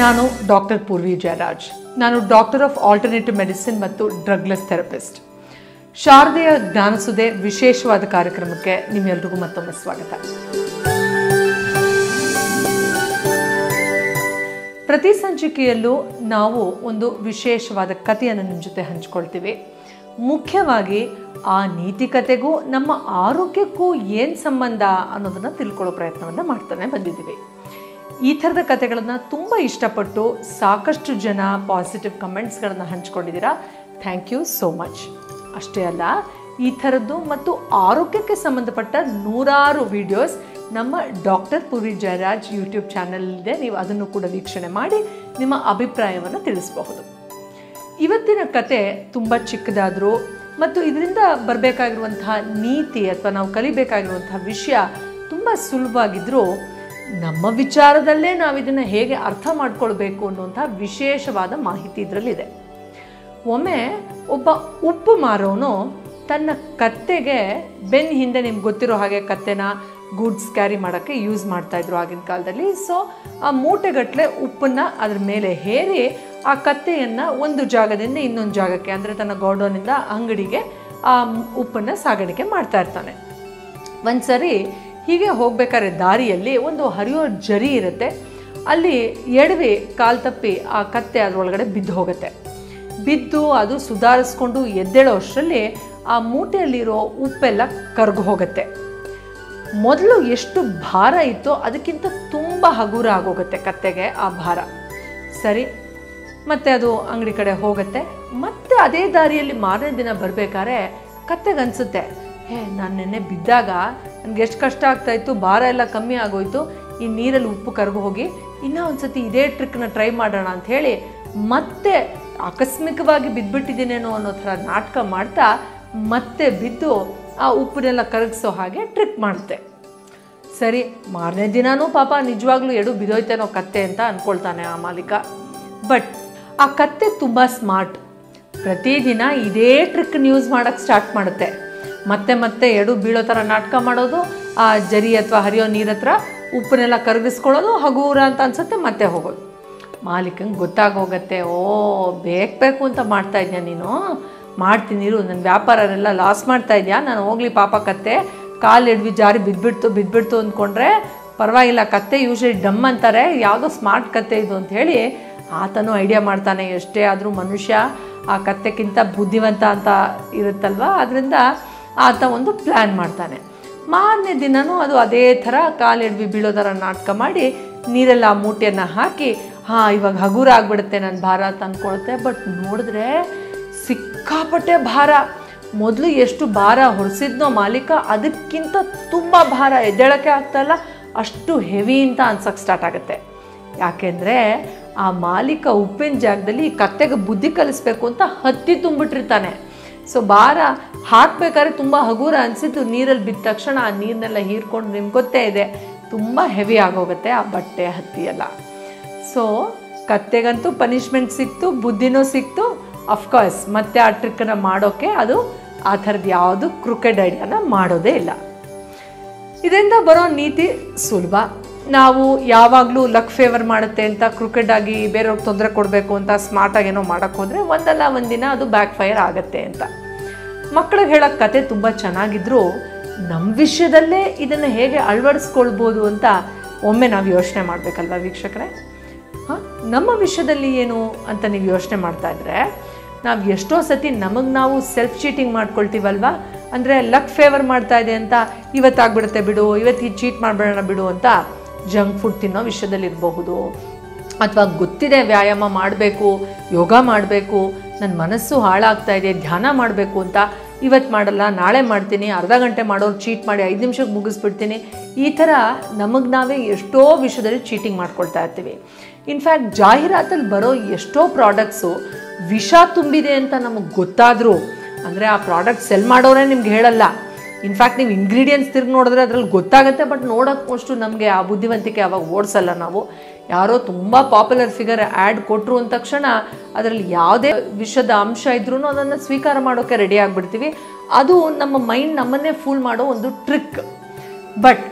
ನಾನು ಡಾಕ್ಟರ್ ಪೂರ್ವಿ ಜಯರಾಜ್ ನಾನು doctor of alternative medicine ಮತ್ತು ಡ್ರಗ್ಲೆಸ್ ಥೆರಪಿಸ್ಟ್ ಶಾರದೆಯ ಜ್ಞಾನಸುದೆ ವಿಶೇಷವಾದ ಕಾರ್ಯಕ್ರಮಕ್ಕೆ ನಿಮ್ಮೆಲ್ರಿಗೂ ಮತ್ತೊಮ್ಮೆ ಸ್ವಾಗತ ಪ್ರತಿ ಸಂಚಿಕೆಯಲ್ಲೂ ನಾವು ಒಂದು ವಿಶೇಷವಾದ ಕಥೆಯನ್ನು ನಿಮ್ಮ ಜೊತೆ ಹಂಚ್ಕೊಳ್ತೀವಿ ಮುಖ್ಯವಾಗಿ ಆ ನೀತಿಕತೆಗೂ ನಮ್ಮ ಆರೋಗ್ಯಕ್ಕೂ ಏನು ಸಂಬಂಧ ಅನ್ನೋದನ್ನು ತಿಳ್ಕೊಳ್ಳೋ ಪ್ರಯತ್ನವನ್ನು ಮಾಡ್ತಾನೆ ಬಂದಿದ್ದೀವಿ ಈ ಥರದ ಕಥೆಗಳನ್ನು ತುಂಬ ಇಷ್ಟಪಟ್ಟು ಸಾಕಷ್ಟು ಜನ ಪಾಸಿಟಿವ್ ಕಮೆಂಟ್ಸ್ಗಳನ್ನು ಹಂಚ್ಕೊಂಡಿದ್ದೀರಾ ಥ್ಯಾಂಕ್ ಯು ಸೋ ಮಚ್ ಅಷ್ಟೇ ಅಲ್ಲ ಈ ಥರದ್ದು ಮತ್ತು ಆರೋಗ್ಯಕ್ಕೆ ಸಂಬಂಧಪಟ್ಟ ನೂರಾರು ವಿಡಿಯೋಸ್ ನಮ್ಮ doctor Puri Jayaraj YouTube channel ಇದೆ ನೀವು ಅದನ್ನು ಕೂಡ ವೀಕ್ಷಣೆ ಮಾಡಿ ನಿಮ್ಮ ಅಭಿಪ್ರಾಯವನ್ನು ತಿಳಿಸಬಹುದು ಇವತ್ತಿನ ಕತೆ ತುಂಬ ಚಿಕ್ಕದಾದರೂ ಮತ್ತು ಇದರಿಂದ ಬರಬೇಕಾಗಿರುವಂತಹ ನೀತಿ ಅಥವಾ ನಾವು ಕಲಿಬೇಕಾಗಿರುವಂತಹ ವಿಷಯ ತುಂಬ ಸುಲಭವಾಗಿದ್ದರೂ ನಮ್ಮ ವಿಚಾರದಲ್ಲೇ ನಾವು ಇದನ್ನು ಹೇಗೆ ಅರ್ಥ ಮಾಡ್ಕೊಳ್ಬೇಕು ಅನ್ನುವಂಥ ವಿಶೇಷವಾದ ಮಾಹಿತಿ ಇದರಲ್ಲಿದೆ ಒಮ್ಮೆ ಒಬ್ಬ ಉಪ್ಪು ಮಾರೋನು ತನ್ನ ಕತ್ತೆಗೆ ಬೆನ್ನ ಹಿಂದೆ ನಿಮ್ಗೆ ಗೊತ್ತಿರೋ ಹಾಗೆ ಕತ್ತೆನ ಗೂಡ್ಸ್ ಕ್ಯಾರಿ ಮಾಡೋಕ್ಕೆ ಯೂಸ್ ಮಾಡ್ತಾಯಿದ್ರು ಆಗಿನ ಕಾಲದಲ್ಲಿ ಸೊ ಆ ಮೂಟೆಗಟ್ಟಲೆ ಉಪ್ಪನ್ನು ಅದ್ರ ಮೇಲೆ ಹೇರಿ ಆ ಕತ್ತೆಯನ್ನು ಒಂದು ಜಾಗದಿಂದ ಇನ್ನೊಂದು ಜಾಗಕ್ಕೆ ಅಂದರೆ ತನ್ನ ಗೋಡೌನಿಂದ ಅಂಗಡಿಗೆ ಆ ಉಪ್ಪನ್ನು ಸಾಗಾಣಿಕೆ ಮಾಡ್ತಾ ಇರ್ತಾನೆ ಒಂದು ಸರಿ ಹೀಗೆ ಹೋಗ್ಬೇಕಾದ್ರೆ ದಾರಿಯಲ್ಲಿ ಒಂದು ಹರಿಯೋ ಜರಿ ಇರುತ್ತೆ ಅಲ್ಲಿ ಎಡವಿ ಕಾಲು ತಪ್ಪಿ ಆ ಕತ್ತೆ ಅದರೊಳಗಡೆ ಬಿದ್ದು ಹೋಗುತ್ತೆ ಬಿದ್ದು ಅದು ಸುಧಾರಿಸ್ಕೊಂಡು ಎದ್ದೇಳೋ ಅಷ್ಟರಲ್ಲಿ ಆ ಮೂಟೆಯಲ್ಲಿರೋ ಉಪ್ಪೆಲ್ಲ ಕರ್ಗು ಹೋಗುತ್ತೆ ಮೊದಲು ಎಷ್ಟು ಭಾರ ಇತ್ತೋ ಅದಕ್ಕಿಂತ ತುಂಬ ಹಗುರ ಆಗೋಗುತ್ತೆ ಕತ್ತೆಗೆ ಆ ಭಾರ ಸರಿ ಮತ್ತೆ ಅದು ಅಂಗಡಿ ಕಡೆ ಹೋಗುತ್ತೆ ಮತ್ತೆ ಅದೇ ದಾರಿಯಲ್ಲಿ ಮಾರನೇ ದಿನ ಬರಬೇಕಾದ್ರೆ ಕತ್ತೆಗೆ ಅನಿಸುತ್ತೆ ಹೇ ನಾನು ನೆನ್ನೆ ಬಿದ್ದಾಗ ನನಗೆ ಎಷ್ಟು ಕಷ್ಟ ಆಗ್ತಾಯಿತ್ತು ಭಾರ ಎಲ್ಲ ಕಮ್ಮಿ ಆಗೋಯ್ತು ಈ ನೀರಲ್ಲಿ ಉಪ್ಪು ಕರಗು ಹೋಗಿ ಇನ್ನೂ ಒಂದು ಸತಿ ಇದೇ ಟ್ರಿಕ್ನ ಟ್ರೈ ಮಾಡೋಣ ಅಂತ ಹೇಳಿ ಮತ್ತೆ ಆಕಸ್ಮಿಕವಾಗಿ ಬಿದ್ದುಬಿಟ್ಟಿದ್ದೀನೇನೋ ಅನ್ನೋ ಥರ ನಾಟಕ ಮಾಡ್ತಾ ಮತ್ತೆ ಬಿದ್ದು ಆ ಉಪ್ಪನ್ನೆಲ್ಲ ಕರಗಿಸೋ ಹಾಗೆ ಟ್ರಿಕ್ ಮಾಡುತ್ತೆ ಸರಿ ಮಾರನೇ ದಿನಾನೂ ಪಾಪ ನಿಜವಾಗ್ಲೂ ಎಡು ಬಿದೋಯ್ತೇನೋ ಕತ್ತೆ ಅಂತ ಅಂದ್ಕೊಳ್ತಾನೆ ಆ ಮಾಲೀಕ ಬಟ್ ಆ ಕತ್ತೆ ತುಂಬ ಸ್ಮಾರ್ಟ್ ಪ್ರತಿದಿನ ಇದೇ ಟ್ರಿಕ್ನ ಯೂಸ್ ಮಾಡೋಕ್ಕೆ ಸ್ಟಾರ್ಟ್ ಮಾಡುತ್ತೆ ಮತ್ತೆ ಮತ್ತೆ ಎಡು ಬೀಳೋ ಥರ ನಾಟಕ ಮಾಡೋದು ಆ ಜರಿ ಅಥವಾ ಹರಿಯೋ ನೀರ ಹತ್ರ ಉಪ್ಪನ್ನೆಲ್ಲ ಕರಗಿಸ್ಕೊಳ್ಳೋದು ಹಗೂರ ಅಂತ ಅನ್ಸುತ್ತೆ ಮತ್ತೆ ಹೋಗೋದು ಮಾಲೀಕಂಗೆ ಗೊತ್ತಾಗೋಗತ್ತೆ ಓ ಬೇಕು ಬೇಕು ಅಂತ ಮಾಡ್ತಾ ಇದ್ಯಾ ನೀನು ಮಾಡ್ತೀನಿ ಇರು ನನ್ನ ವ್ಯಾಪಾರರೆಲ್ಲ ಲಾಸ್ ಮಾಡ್ತಾ ಇದೆಯಾ ನಾನು ಹೋಗ್ಲಿ ಪಾಪ ಕತ್ತೆ ಕಾಲು ಎಡ್ವಿ ಜಾರಿ ಬಿದ್ದುಬಿಡ್ತು ಬಿದ್ದುಬಿಡ್ತು ಅಂದ್ಕೊಂಡ್ರೆ ಪರವಾಗಿಲ್ಲ ಕತ್ತೆ ಯೂಶಲಿ ಡಮ್ ಅಂತಾರೆ ಯಾವುದೋ ಸ್ಮಾರ್ಟ್ ಕತ್ತೆ ಇದು ಅಂತ ಹೇಳಿ ಆತನೂ ಐಡಿಯಾ ಮಾಡ್ತಾನೆ ಎಷ್ಟೇ ಆದರೂ ಮನುಷ್ಯ ಆ ಕತ್ತೆಕ್ಕಿಂತ ಬುದ್ಧಿವಂತ ಅಂತ ಇರುತ್ತಲ್ವ ಅದರಿಂದ ಆತ ಒಂದು ಪ್ಲ್ಯಾನ್ ಮಾಡ್ತಾನೆ ಮಾರನೇ ದಿನವೂ ಅದು ಅದೇ ಥರ ಕಾಲೆಡ್ವಿ ಬೀಳೋ ಥರ ನಾಟಕ ಮಾಡಿ ನೀರೆಲ್ಲ ಆ ಮೂಟೆಯನ್ನು ಹಾಕಿ ಹಾಂ ಇವಾಗ ಹಗುರ ಆಗಿಬಿಡುತ್ತೆ ನನ್ನ ಭಾರ ಅಂತ ಅಂದ್ಕೊಳುತ್ತೆ ಬಟ್ ನೋಡಿದ್ರೆ ಸಿಕ್ಕಾಪಟ್ಟೆ ಭಾರ ಮೊದಲು ಎಷ್ಟು ಭಾರ ಹೊರಿಸಿದ್ನೋ ಮಾಲೀಕ ಅದಕ್ಕಿಂತ ತುಂಬ ಭಾರ ಎದ್ದೇಳಕ್ಕೆ ಆಗ್ತಾಯಿಲ್ಲ ಅಷ್ಟು ಹೆವಿ ಅಂತ ಅನ್ಸೋಕ್ಕೆ ಸ್ಟಾರ್ಟ್ ಆಗುತ್ತೆ ಯಾಕೆಂದರೆ ಆ ಮಾಲೀಕ ಉಪ್ಪಿನ ಜಾಗದಲ್ಲಿ ಈ ಕತ್ತೆಗೆ ಬುದ್ಧಿ ಕಲಿಸ್ಬೇಕು ಅಂತ ಹತ್ತಿ ತುಂಬಿಟ್ಟಿರ್ತಾನೆ ಸೊ ಭಾರ ಹಾಕಬೇಕಾದ್ರೆ ತುಂಬ ಹಗುರ ಅನಿಸಿದ್ದು ನೀರಲ್ಲಿ ಬಿದ್ದ ತಕ್ಷಣ ಆ ನೀರನ್ನೆಲ್ಲ ಹೀರ್ಕೊಂಡು ನಿಮ್ಗೆ ಗೊತ್ತೇ ಇದೆ ತುಂಬ ಹೆವಿ ಆಗೋಗುತ್ತೆ ಆ ಬಟ್ಟೆ ಹತ್ತಿ ಎಲ್ಲ ಸೊ ಕತ್ತೆಗಂತೂ ಪನಿಷ್ಮೆಂಟ್ ಸಿಕ್ತು ಬುದ್ಧಿನೂ ಸಿಕ್ತು ಅಫ್ಕೋರ್ಸ್ ಮತ್ತೆ ಆ ಟ್ರಿಕ್ಕನ್ನು ಮಾಡೋಕ್ಕೆ ಅದು ಆ ಥರದ್ದು ಯಾವುದು ಕ್ರಿಕೆಟ್ ಐಡಿಯಾನ ಮಾಡೋದೇ ಇಲ್ಲ ಇದರಿಂದ ಬರೋ ನೀತಿ ಸುಲಭ ನಾವು ಯಾವಾಗಲೂ ಲಕ್ ಫೇವರ್ ಮಾಡುತ್ತೆ ಅಂತ ಕ್ರಿಕೆಟ್ ಆಗಿ ಬೇರೆಯವ್ರಿಗೆ ತೊಂದರೆ ಕೊಡಬೇಕು ಅಂತ ಸ್ಮಾರ್ಟಾಗಿ ಏನೋ ಮಾಡೋಕ್ಕೆ ಹೋದರೆ ಒಂದಲ್ಲ ಒಂದಿನ ಅದು ಬ್ಯಾಕ್ ಫೈರ್ ಆಗುತ್ತೆ ಅಂತ ಮಕ್ಕಳಿಗೆ ಹೇಳೋಕ್ಕೆ ಕತೆ ತುಂಬ ಚೆನ್ನಾಗಿದ್ದರೂ ನಮ್ಮ ವಿಷಯದಲ್ಲೇ ಇದನ್ನು ಹೇಗೆ ಅಳವಡಿಸ್ಕೊಳ್ಬೋದು ಅಂತ ಒಮ್ಮೆ ನಾವು ಯೋಚನೆ ಮಾಡಬೇಕಲ್ವ ವೀಕ್ಷಕರೇ ಹಾಂ ನಮ್ಮ ವಿಷಯದಲ್ಲಿ ಏನು ಅಂತ ನೀವು ಯೋಚನೆ ಮಾಡ್ತಾ ಇದ್ರೆ ನಾವು ಎಷ್ಟೋ ಸತಿ ನಮಗೆ ನಾವು ಸೆಲ್ಫ್ ಚೀಟಿಂಗ್ ಮಾಡ್ಕೊಳ್ತೀವಲ್ವ ಅಂದರೆ ಲಕ್ ಫೇವರ್ ಮಾಡ್ತಾ ಇದೆ ಅಂತ ಇವತ್ತಾಗ್ಬಿಡುತ್ತೆ ಬಿಡು ಇವತ್ತಿಗೆ ಚೀಟ್ ಮಾಡಿಬಿಡೋಣ ಬಿಡು ಅಂತ ಜಂಕ್ ಫುಡ್ ತಿನ್ನೋ ವಿಷಯದಲ್ಲಿ ಇರಬಹುದು ಅಥವಾ ಗೊತ್ತಿದೆ ವ್ಯಾಯಾಮ ಮಾಡಬೇಕು ಯೋಗ ಮಾಡಬೇಕು ನನ್ನ ಮನಸ್ಸು ಹಾಳಾಗ್ತಾ ಇದೆ ಧ್ಯಾನ ಮಾಡಬೇಕು ಅಂತ ಇವತ್ತು ಮಾಡಲ್ಲ ನಾಳೆ ಮಾಡ್ತೀನಿ ಅರ್ಧ ಗಂಟೆ ಮಾಡೋರು ಚೀಟ್ ಮಾಡಿ ಐದು ನಿಮಿಷಕ್ಕೆ ಮುಗಿಸ್ಬಿಡ್ತೀನಿ ಈ ಥರ ನಮಗೆ ನಾವೇ ಎಷ್ಟೋ ವಿಷಯದಲ್ಲಿ ಚೀಟಿಂಗ್ ಮಾಡ್ಕೊಳ್ತಾ ಇರ್ತೀವಿ ಇನ್ಫ್ಯಾಕ್ಟ್ ಜಾಹೀರಾತಲ್ಲಿ ಬರೋ ಎಷ್ಟೋ ಪ್ರಾಡಕ್ಟ್ಸು ವಿಷ ತುಂಬಿದೆ ಅಂತ ನಮಗೆ ಗೊತ್ತಾದರೂ ಅಂದರೆ ಆ ಪ್ರಾಡಕ್ಟ್ ಸೆಲ್ ಮಾಡೋರೇ ನಿಮ್ಗೆ ಹೇಳಲ್ಲ ಇನ್ಫ್ಯಾಕ್ಟ್ ನೀವು ಇಂಗ್ರೀಡಿಯೆಂಟ್ಸ್ ತಿರ್ಗಿ ನೋಡಿದ್ರೆ ಅದ್ರಲ್ಲಿ ಗೊತ್ತಾಗುತ್ತೆ ಬಟ್ ನೋಡೋಕ್ಕಷ್ಟು ನಮಗೆ ಆ ಬುದ್ಧಿವಂತಿಕೆ ಅವಾಗ ಓಡಿಸಲ್ಲ ನಾವು ಯಾರೋ ತುಂಬ ಪಾಪ್ಯುಲರ್ ಫಿಗರ್ ಆ್ಯಡ್ ಕೊಟ್ಟರು ಅಂದ ತಕ್ಷಣ ಅದರಲ್ಲಿ ಯಾವುದೇ ವಿಷದ ಅಂಶ ಇದ್ರೂ ಅದನ್ನು ಸ್ವೀಕಾರ ಮಾಡೋಕ್ಕೆ ರೆಡಿ ಆಗಿಬಿಡ್ತೀವಿ ಅದು ನಮ್ಮ ಮೈಂಡ್ ನಮ್ಮನ್ನೇ ಫೂಲ್ ಮಾಡೋ ಒಂದು ಟ್ರಿಕ್ ಬಟ್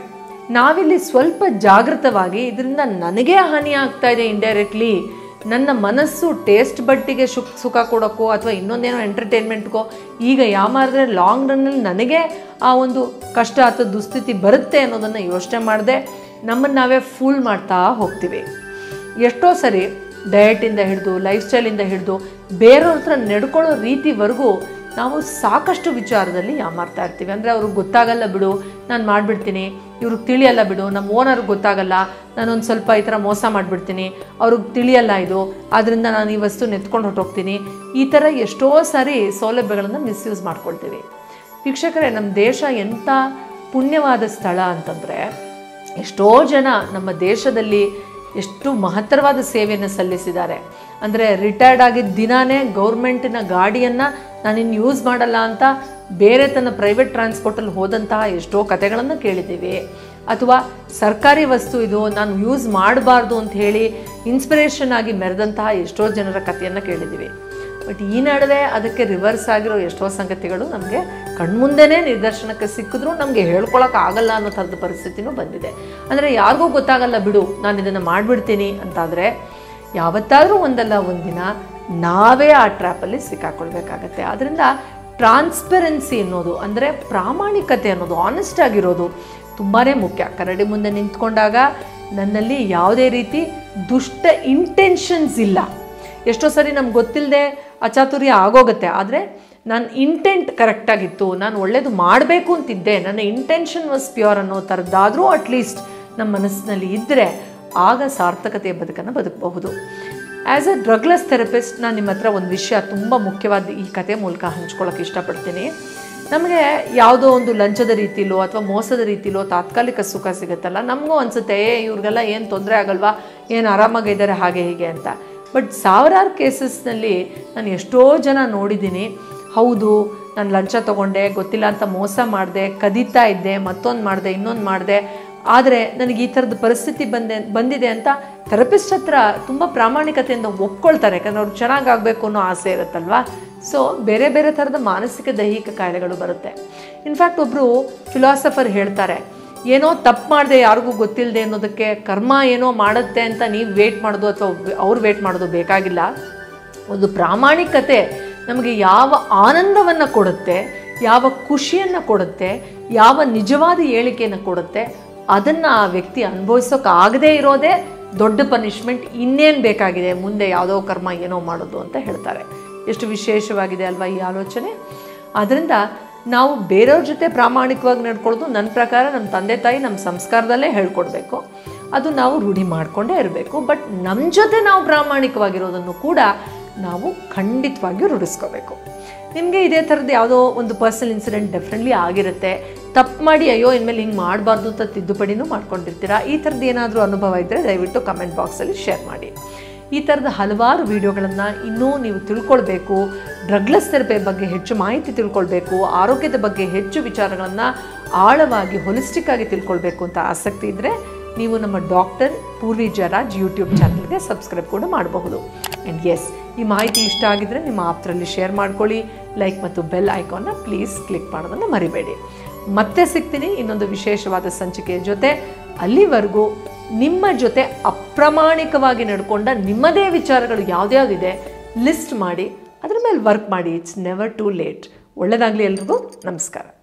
ನಾವಿಲ್ಲಿ ಸ್ವಲ್ಪ ಜಾಗೃತವಾಗಿ ಇದರಿಂದ ನನಗೇ ಹಾನಿ ಆಗ್ತಾ ಇದೆ ಇಂಡೈರೆಕ್ಟ್ಲಿ ನನ್ನ ಮನಸ್ಸು ಟೇಸ್ಟ್ ಬಟ್ಟಿಗೆ ಸುಖ ಸುಖ ಕೊಡೋಕ್ಕೋ ಅಥವಾ ಇನ್ನೊಂದೇನೋ ಎಂಟರ್ಟೈನ್ಮೆಂಟ್ಗೋ ಈಗ ಯಾಮಾರಿದ್ರೆ ಲಾಂಗ್ ರನ್ನಲ್ಲಿ ನನಗೆ ಆ ಒಂದು ಕಷ್ಟ ಅಥವಾ ದುಸ್ಥಿತಿ ಬರುತ್ತೆ ಅನ್ನೋದನ್ನು ಯೋಚನೆ ಮಾಡದೆ ನಮ್ಮನ್ನು ನಾವೇ ಫೂಲ್ ಮಾಡ್ತಾ ಹೋಗ್ತೀವಿ ಎಷ್ಟೋ ಸರಿ ಡಯಟಿಂದ ಹಿಡಿದು ಲೈಫ್ ಸ್ಟೈಲಿಂದ ಹಿಡಿದು ಬೇರೆಯವ್ರ ಹತ್ರ ನಡ್ಕೊಳ್ಳೋ ರೀತಿವರೆಗೂ ನಾವು ಸಾಕಷ್ಟು ವಿಚಾರದಲ್ಲಿ ಯಾಮಾರ್ತಾ ಇರ್ತೀವಿ ಅಂದರೆ ಅವ್ರಿಗೆ ಗೊತ್ತಾಗಲ್ಲ ಬಿಡು ನಾನು ಮಾಡಿಬಿಡ್ತೀನಿ ಇವ್ರಿಗೆ ತಿಳಿಯಲ್ಲ ಬಿಡು ನಮ್ಮ ಓನರ್ಗೆ ಗೊತ್ತಾಗಲ್ಲ ನಾನೊಂದು ಸ್ವಲ್ಪ ಈ ಥರ ಮೋಸ ಮಾಡಿಬಿಡ್ತೀನಿ ಅವ್ರಿಗೆ ತಿಳಿಯಲ್ಲ ಇದು ಆದ್ದರಿಂದ ನಾನು ಈ ವಸ್ತು ನೆತ್ಕೊಂಡು ಹೊರಟೋಗ್ತೀನಿ ಈ ಥರ ಎಷ್ಟೋ ಸಾರಿ ಸೌಲಭ್ಯಗಳನ್ನು ಮಿಸ್ಯೂಸ್ ಮಾಡ್ಕೊಳ್ತೀವಿ ವೀಕ್ಷಕರೇ ನಮ್ಮ ದೇಶ ಎಂಥ ಪುಣ್ಯವಾದ ಸ್ಥಳ ಅಂತಂದರೆ ಎಷ್ಟೋ ಜನ ನಮ್ಮ ದೇಶದಲ್ಲಿ ಎಷ್ಟು ಮಹತ್ತರವಾದ ಸೇವೆಯನ್ನು ಸಲ್ಲಿಸಿದ್ದಾರೆ ಅಂದರೆ ರಿಟೈರ್ಡ್ ಆಗಿದ್ದ ದಿನಾನೇ ಗೌರ್ಮೆಂಟಿನ ಗಾಡಿಯನ್ನು ನಾನಿನ್ನು ಯೂಸ್ ಮಾಡಲ್ಲ ಅಂತ ಬೇರೆ ತನ್ನ ಪ್ರೈವೇಟ್ ಟ್ರಾನ್ಸ್ಪೋರ್ಟಲ್ಲಿ ಹೋದಂತಹ ಎಷ್ಟೋ ಕತೆಗಳನ್ನು ಕೇಳಿದ್ದೀವಿ ಅಥವಾ ಸರ್ಕಾರಿ ವಸ್ತು ಇದು ನಾನು ಯೂಸ್ ಮಾಡಬಾರ್ದು ಅಂತ ಹೇಳಿ ಇನ್ಸ್ಪಿರೇಷನ್ ಆಗಿ ಮೆರೆದಂತಹ ಎಷ್ಟೋ ಜನರ ಕಥೆಯನ್ನು ಕೇಳಿದ್ದೀವಿ ಬಟ್ ಈ ನಡುವೆ ಅದಕ್ಕೆ ರಿವರ್ಸ್ ಆಗಿರೋ ಎಷ್ಟೋ ಸಂಗತಿಗಳು ನಮಗೆ ಕಣ್ಮುಂದೆನೇ ನಿದರ್ಶನಕ್ಕೆ ಸಿಕ್ಕಿದ್ರೂ ನಮಗೆ ಹೇಳ್ಕೊಳಕ್ಕೆ ಆಗಲ್ಲ ಅನ್ನೋ ಥರದ ಪರಿಸ್ಥಿತಿನೂ ಬಂದಿದೆ ಅಂದರೆ ಯಾರಿಗೂ ಗೊತ್ತಾಗಲ್ಲ ಬಿಡು ನಾನು ಇದನ್ನು ಮಾಡಿಬಿಡ್ತೀನಿ ಅಂತಾದರೆ ಯಾವತ್ತಾದರೂ ಒಂದಲ್ಲ ಒಂದಿನ ನಾವೇ ಆ ಟ್ರ್ಯಾಪಲ್ಲಿ ಸಿಕ್ಕಾಕೊಳ್ಬೇಕಾಗತ್ತೆ ಆದ್ದರಿಂದ ಟ್ರಾನ್ಸ್ಪರೆನ್ಸಿ ಅನ್ನೋದು ಅಂದರೆ ಪ್ರಾಮಾಣಿಕತೆ ಅನ್ನೋದು ಆನೆಸ್ಟ್ ಆಗಿರೋದು ತುಂಬಾ ಮುಖ್ಯ ಕರಡಿ ಮುಂದೆ ನಿಂತ್ಕೊಂಡಾಗ ನನ್ನಲ್ಲಿ ಯಾವುದೇ ರೀತಿ ದುಷ್ಟ ಇಂಟೆನ್ಷನ್ಸ್ ಇಲ್ಲ ಎಷ್ಟೋ ಸರಿ ನಮ್ಗೆ ಗೊತ್ತಿಲ್ಲದೆ ಅಚಾತುರ್ಯ ಆಗೋಗುತ್ತೆ ಆದರೆ ನನ್ನ ಇಂಟೆಂಟ್ ಕರೆಕ್ಟಾಗಿತ್ತು ನಾನು ಒಳ್ಳೇದು ಮಾಡಬೇಕು ಅಂತಿದ್ದೆ ನನ್ನ ಇಂಟೆನ್ಷನ್ ವಾಸ್ ಪ್ಯೂರ್ ಅನ್ನೋ ಥರದ್ದಾದರೂ ಅಟ್ಲೀಸ್ಟ್ ನಮ್ಮ ಮನಸ್ಸಿನಲ್ಲಿ ಇದ್ದರೆ ಆಗ ಸಾರ್ಥಕತೆಯ ಬದುಕನ್ನು ಬದುಕಬಹುದು ಆ್ಯಸ್ ಅ ಡ್ರಗ್ಲೆಸ್ ಥೆರಪಿಸ್ಟ್ ನಾನು ನಿಮ್ಮ ಹತ್ರ ಒಂದು ವಿಷಯ ತುಂಬ ಮುಖ್ಯವಾದ ಈ ಕತೆ ಮೂಲಕ ಹಂಚ್ಕೊಳ್ಳೋಕೆ ಇಷ್ಟಪಡ್ತೀನಿ ನಮಗೆ ಯಾವುದೋ ಒಂದು ಲಂಚದ ರೀತಿಲೋ ಅಥವಾ ಮೋಸದ ರೀತಿಲೋ ತಾತ್ಕಾಲಿಕ ಸುಖ ಸಿಗುತ್ತಲ್ಲ ನಮಗೂ ಅನಿಸುತ್ತೆ ಏ ಇವ್ರಿಗೆಲ್ಲ ಏನು ತೊಂದರೆ ಆಗಲ್ವಾ ಏನು ಆರಾಮಾಗಿದ್ದಾರೆ ಹಾಗೆ ಹೀಗೆ ಅಂತ ಬಟ್ ಸಾವಿರಾರು ಕೇಸಸ್ನಲ್ಲಿ ನಾನು ಎಷ್ಟೋ ಜನ ನೋಡಿದ್ದೀನಿ ಹೌದು ನಾನು ಲಂಚ ತೊಗೊಂಡೆ ಗೊತ್ತಿಲ್ಲ ಅಂತ ಮೋಸ ಮಾಡಿದೆ ಕದೀತಾ ಇದ್ದೆ ಮತ್ತೊಂದು ಮಾಡಿದೆ ಇನ್ನೊಂದು ಮಾಡಿದೆ ಆದರೆ ನನಗೆ ಈ ಥರದ ಪರಿಸ್ಥಿತಿ ಬಂದೆ ಬಂದಿದೆ ಅಂತ ಥೆರಪಿಸ್ಟ್ ಹತ್ರ ತುಂಬ ಪ್ರಾಮಾಣಿಕತೆಯಿಂದ ಒಪ್ಕೊಳ್ತಾರೆ ಯಾಕಂದ್ರೆ ಅವ್ರಿಗೆ ಚೆನ್ನಾಗಾಗಬೇಕು ಅನ್ನೋ ಆಸೆ ಇರುತ್ತಲ್ವಾ ಸೊ ಬೇರೆ ಬೇರೆ ಥರದ ಮಾನಸಿಕ ದೈಹಿಕ ಕಾಯಿಲೆಗಳು ಬರುತ್ತೆ ಇನ್ಫ್ಯಾಕ್ಟ್ ಒಬ್ಬರು ಫಿಲಾಸಫರ್ ಹೇಳ್ತಾರೆ ಏನೋ ತಪ್ಪು ಮಾಡಿದೆ ಯಾರಿಗೂ ಗೊತ್ತಿಲ್ಲದೆ ಅನ್ನೋದಕ್ಕೆ ಕರ್ಮ ಏನೋ ಮಾಡುತ್ತೆ ಅಂತ ನೀವು ವೇಟ್ ಮಾಡೋದು ಅಥವಾ ಅವ್ರು ವೇಟ್ ಮಾಡೋದು ಬೇಕಾಗಿಲ್ಲ ಒಂದು ಪ್ರಾಮಾಣಿಕತೆ ನಮಗೆ ಯಾವ ಆನಂದವನ್ನು ಕೊಡುತ್ತೆ ಯಾವ ಖುಷಿಯನ್ನು ಕೊಡುತ್ತೆ ಯಾವ ನಿಜವಾದ ಹೇಳಿಕೆಯನ್ನು ಕೊಡುತ್ತೆ ಅದನ್ನು ಆ ವ್ಯಕ್ತಿ ಅನುಭವಿಸೋಕೆ ಆಗದೇ ಇರೋದೇ ದೊಡ್ಡ ಪನಿಷ್ಮೆಂಟ್ ಇನ್ನೇನು ಬೇಕಾಗಿದೆ ಮುಂದೆ ಯಾವುದೋ ಕರ್ಮ ಏನೋ ಮಾಡೋದು ಅಂತ ಹೇಳ್ತಾರೆ ಎಷ್ಟು ವಿಶೇಷವಾಗಿದೆ ಅಲ್ವಾ ಈ ಆಲೋಚನೆ ಆದ್ದರಿಂದ ನಾವು ಬೇರೆಯವ್ರ ಜೊತೆ ಪ್ರಾಮಾಣಿಕವಾಗಿ ನಡ್ಕೊಳ್ಳೋದು ನನ್ನ ಪ್ರಕಾರ ನಮ್ಮ ತಂದೆ ತಾಯಿ ನಮ್ಮ ಸಂಸ್ಕಾರದಲ್ಲೇ ಹೇಳ್ಕೊಡ್ಬೇಕು ಅದು ನಾವು ರೂಢಿ ಮಾಡಿಕೊಂಡೇ ಇರಬೇಕು ಬಟ್ ನಮ್ಮ ಜೊತೆ ನಾವು ಪ್ರಾಮಾಣಿಕವಾಗಿರೋದನ್ನು ಕೂಡ ನಾವು ಖಂಡಿತವಾಗಿಯೂ ರೂಢಿಸ್ಕೋಬೇಕು ನಿಮಗೆ ಇದೇ ಥರದ್ದು ಯಾವುದೋ ಒಂದು ಪರ್ಸನಲ್ ಇನ್ಸಿಡೆಂಟ್ ಡೆಫಿನೆಟ್ಲಿ ಆಗಿರುತ್ತೆ ತಪ್ಪು ಮಾಡಿ ಅಯ್ಯೋ ಇನ್ಮೇಲೆ ಹಿಂಗೆ ಮಾಡಬಾರ್ದು ಅಂತ ತಿದ್ದುಪಡಿನೂ ಮಾಡ್ಕೊಂಡಿರ್ತೀರಾ ಈ ಥರದ್ದು ಏನಾದರೂ ಅನುಭವ ಇದ್ದರೆ ದಯವಿಟ್ಟು ಕಮೆಂಟ್ ಬಾಕ್ಸಲ್ಲಿ ಶೇರ್ ಮಾಡಿ ಈ ಥರದ ಹಲವಾರು ವಿಡಿಯೋಗಳನ್ನು ಇನ್ನೂ ನೀವು ತಿಳ್ಕೊಳ್ಬೇಕು ಡ್ರಗ್ಲೆಸ್ ಥೆರಪಿ ಬಗ್ಗೆ ಹೆಚ್ಚು ಮಾಹಿತಿ ತಿಳ್ಕೊಳ್ಬೇಕು ಆರೋಗ್ಯದ ಬಗ್ಗೆ ಹೆಚ್ಚು ವಿಚಾರಗಳನ್ನು ಆಳವಾಗಿ ಹೊಲಿಸ್ಟಿಕ್ ಆಗಿ ತಿಳ್ಕೊಳ್ಬೇಕು ಅಂತ ಆಸಕ್ತಿ ಇದ್ದರೆ ನೀವು ನಮ್ಮ ಡಾಕ್ಟರ್ ಪೂರ್ವಿ ಜರಾಜ್ ಯೂಟ್ಯೂಬ್ ಚಾನಲ್ಗೆ ಸಬ್ಸ್ಕ್ರೈಬ್ ಕೂಡ ಮಾಡಬಹುದು ಆ್ಯಂಡ್ ಎಸ್ ಈ ಮಾಹಿತಿ ಇಷ್ಟ ಆಗಿದ್ರೆ ನಿಮ್ಮ ಆಪ್ತರಲ್ಲಿ ಶೇರ್ ಮಾಡ್ಕೊಳ್ಳಿ ಲೈಕ್ ಮತ್ತು ಬೆಲ್ ಐಕಾನ್ನ ಪ್ಲೀಸ್ ಕ್ಲಿಕ್ ಮಾಡೋದನ್ನು ಮರಿಬೇಡಿ ಮತ್ತೆ ಸಿಗ್ತೀನಿ ಇನ್ನೊಂದು ವಿಶೇಷವಾದ ಸಂಚಿಕೆಯ ಜೊತೆ ಅಲ್ಲಿವರೆಗೂ ನಿಮ್ಮ ಜೊತೆ ಅಪ್ರಾಮಾಣಿಕವಾಗಿ ನಡ್ಕೊಂಡ ನಿಮ್ಮದೇ ವಿಚಾರಗಳು ಯಾವ್ದ್ಯಾವ್ದಿದೆ ಲಿಸ್ಟ್ ಮಾಡಿ ಅದ್ರ ಮೇಲೆ ವರ್ಕ್ ಮಾಡಿ ಇಟ್ಸ್ ನೆವರ್ ಟು ಲೇಟ್ ಒಳ್ಳೆಯದಾಗಲಿ ಎಲ್ರಿಗೂ ನಮಸ್ಕಾರ